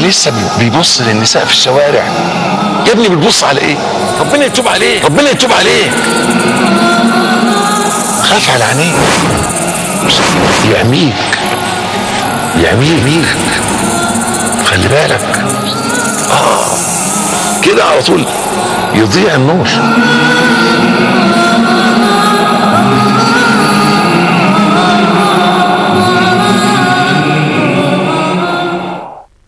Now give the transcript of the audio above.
اللي لسه بيبص للنساء في الشوارع يا ابني بتبص على ايه ربنا يتوب عليه ربنا يتوب عليك خاف على عينيك يعميك يعميك خلي بالك اه كده على طول يضيع النور